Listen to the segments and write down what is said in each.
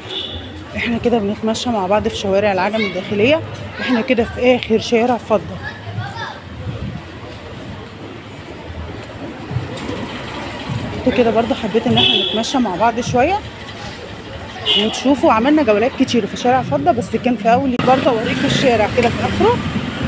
احنا كده بنتمشى مع بعض في شوارع العجم الداخلية احنا كده في اخر شارع فضة كده برضو حبيت ان احنا نتمشى مع بعض شوية وتشوفوا عملنا جولات كتير في شارع فضة بس كان في اول برضه اوريكم الشارع كده في اخره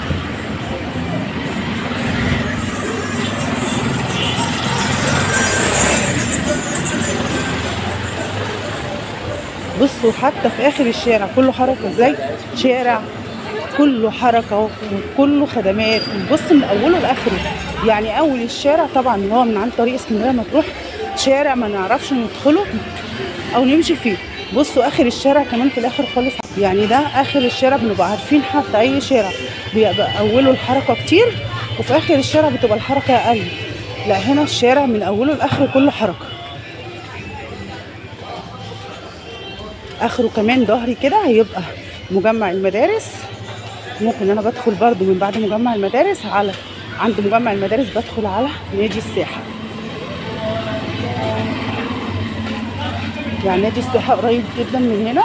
بصوا حتى في اخر الشارع كله حركه ازاي شارع كله حركه وكله خدمات بص من اوله لاخره يعني اول الشارع طبعا اللي هو من عند طريق اسكندريه مطروح شارع ما نعرفش ندخله او نمشي فيه بصوا اخر الشارع كمان في الاخر خالص يعني ده اخر الشارع بنبقى عارفين حتى اي شارع بيبقى اوله الحركه كتير وفي اخر الشارع بتبقى الحركه اقل لا هنا الشارع من اوله لاخره كله حركه اخره كمان ظهري كده هيبقى مجمع المدارس ممكن انا بدخل برضو من بعد مجمع المدارس على عند مجمع المدارس بدخل على نادي الساحه يعني نادي الساحه قريب جدا من هنا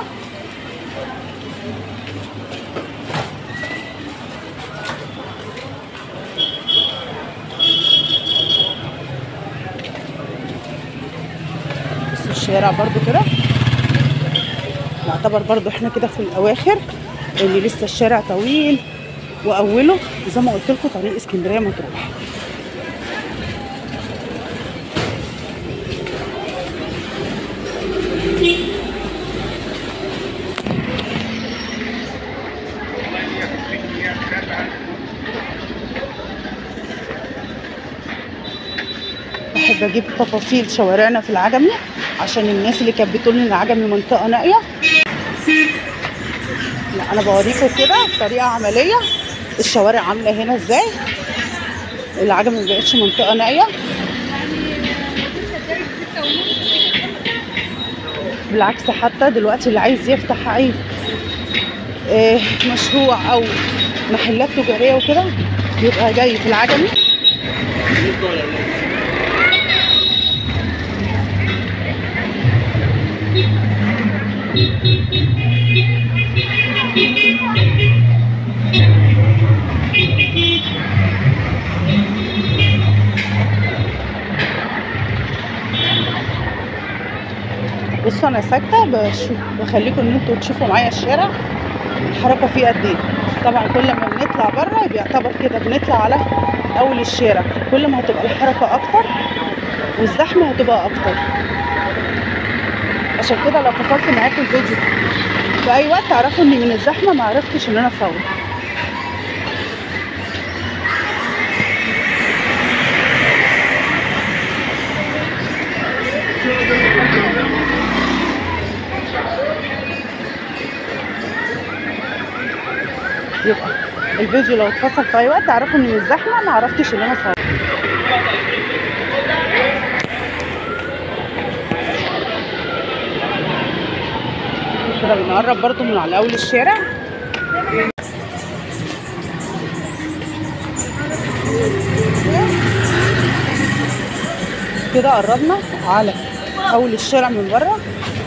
بصوا الشارع برضو كده نعتبر برضو احنا كده في الاواخر لان لسه الشارع طويل واوله زي ما قلت لكم طريق اسكندريه مطروح بحب اجيب تفاصيل شوارعنا في العجمي عشان الناس اللي كانت بتقول ان العجمي منطقه نائيه لا انا بوريكم كده بطريقه عمليه الشوارع عامله هنا ازاي العجمي ما بقتش منطقه نائيه بالعكس حتى دلوقتي اللي عايز يفتح اي آه، مشروع او محلات تجاريه وكده يبقى جاي في العجمي بصوا انا ساكته بشوف بخليكم ان انتوا تشوفوا معايا الشارع الحركه فيه قد ايه طبعا كل ما بنطلع بره بيعتبر كده بنطلع على اول الشارع كل ما هتبقى الحركه اكتر والزحمه هتبقى اكتر عشان كده لو فصلت معاكم الفيديو في اي وقت اعرفوا اني من الزحمه ما عرفتش ان انا اصور يبقى الفيديو لو اتفصل في اي وقت اعرفوا اني من الزحمه ما عرفتش ان انا اصور كده بنقرب برضو من على اول الشارع كده قربنا على اول الشارع من بره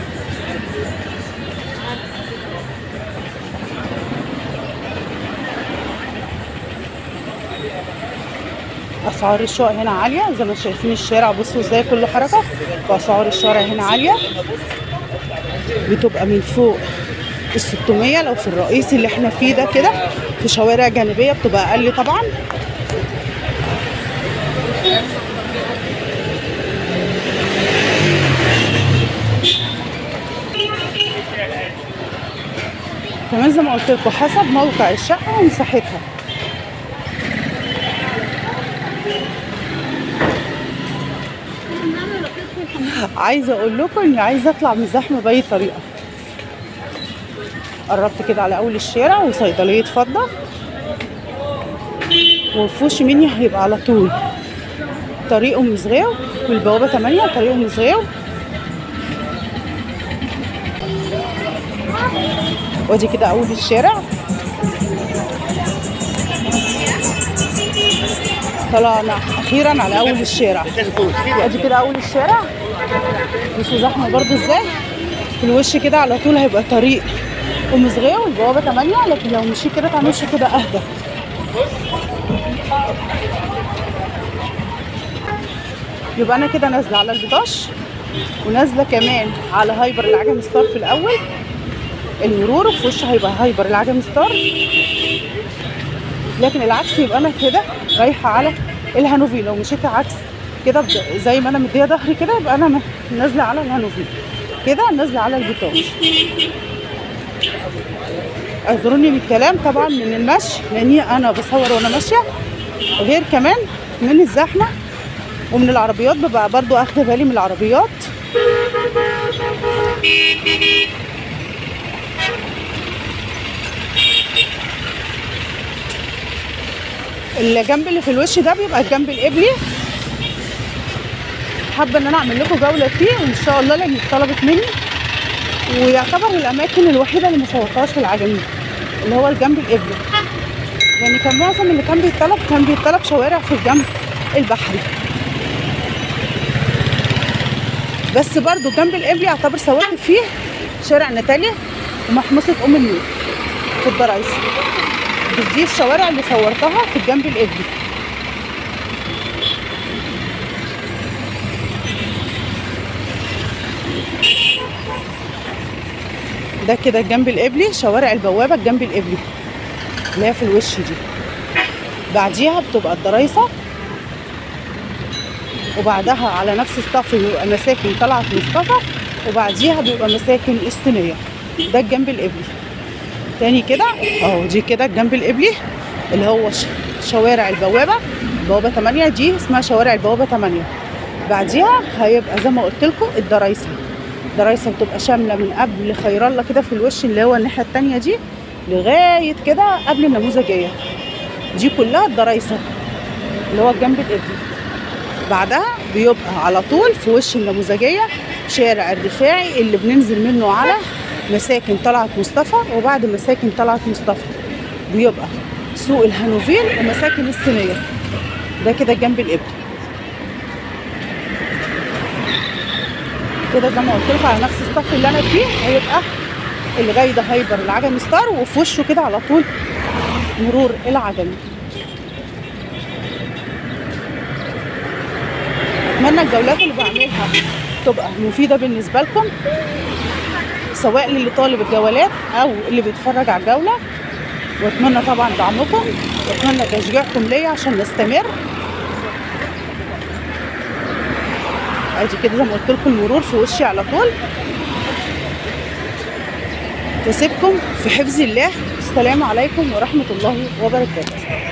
اسعار الشقق هنا عاليه زي ما شايفين الشارع بصوا ازاي كله حركه فاسعار الشارع هنا عاليه بتبقى من فوق ال 600 لو في الرئيسي اللي احنا فيه ده كده في شوارع جانبيه بتبقى اقل طبعا كمان زي ما قلت لكم حسب موقع الشقه ومساحتها عايزه اقول لكم اني عايزه اطلع من الزحمه باي طريقه قربت كده على اول الشارع وصيدليه فضه وفي وش مني هيبقى على طول طريق ام زغاو والبوابه 8 طريق ام زغاو وادي كده اول الشارع طلعنا اخيرا على اول الشارع ادي كده اول الشارع بصوا زحمه برضو ازاي في الوش كده على طول هيبقى طريق ام صغيره والبوابه 8 لكن لو مشيت كده تعملش كده اهدى يبقى انا كده نازله على البطاش ونازله كمان على هايبر العجم ستار في الاول المرور وفي وش هيبقى هايبر العجم ستار لكن العكس يبقى انا كده رايحه على الهانوفي لو مشيت عكس كده بد- زي ما انا مديه ظهري كده يبقى انا م- نازله على الهانوفي كده نازله على البطاش اعذروني من الكلام طبعا من المشي لاني انا بصور وانا ماشيه غير كمان من الزحمه ومن العربيات ببقى برضو اخده بالي من العربيات الجنب اللي في الوش ده بيبقى الجنب القبلي حابه ان انا اعمل لكم جوله فيه وان شاء الله لان طلبت مني ويعتبر الاماكن الوحيده اللي ما صورتهاش في العجمي اللي هو الجنب القبلي يعني كان معظم اللي كان بيتطلب كان بيتطلب شوارع في الجنب البحري بس برضو جنب القبلي يعتبر صورت فيه شارع ناتاليا ومحمصة ام النور في الضرايس بس دي الشوارع اللي صورتها في الجنب القبلي ده كده الجنب القبلي شوارع البوابه الجنب القبلي اللي هي في الوش دي بعديها بتبقى الضرايسه وبعدها على نفس الصف بيبقى مساكن طلعت مصطفى وبعديها بيبقى مساكن الصينيه ده الجنب القبلي تاني كده اهو دي كده الجنب القبلي اللي هو ش- شوارع البوابه بوابه 8 دي اسمها شوارع البوابه 8 بعديها هيبقى زي ما قلت لكم الضرايسه الضرايسه بتبقى شامله من قبل خير الله كده في الوش اللي هو الناحيه التانيه دي لغايه كده قبل النموذجيه دي كلها الضرايسه اللي هو الجنب القبلي بعدها بيبقى على طول في وش النموذجيه شارع الرفاعي اللي بننزل منه على مساكن طلعت مصطفى وبعد مساكن طلعت مصطفى بيبقى سوق الهانوفيل ومساكن الصينيه ده كده الجنب القبلي كده زي ما قلت لكم على نفس الصف اللي انا فيه هيبقى اللي جاي ده هايبر العجمي ستار وفي وشه كده على طول مرور العجمي اتمنى الجولات اللي بعملها تبقى مفيده بالنسبه لكم سواء للي طالب الجولات او اللي بيتفرج على الجوله واتمنى طبعا دعمكم واتمنى تشجيعكم ليا عشان نستمر ادي كده زي ما قلت لكم المرور في وشي على طول واسيبكم في حفظ الله السلام عليكم ورحمه الله وبركاته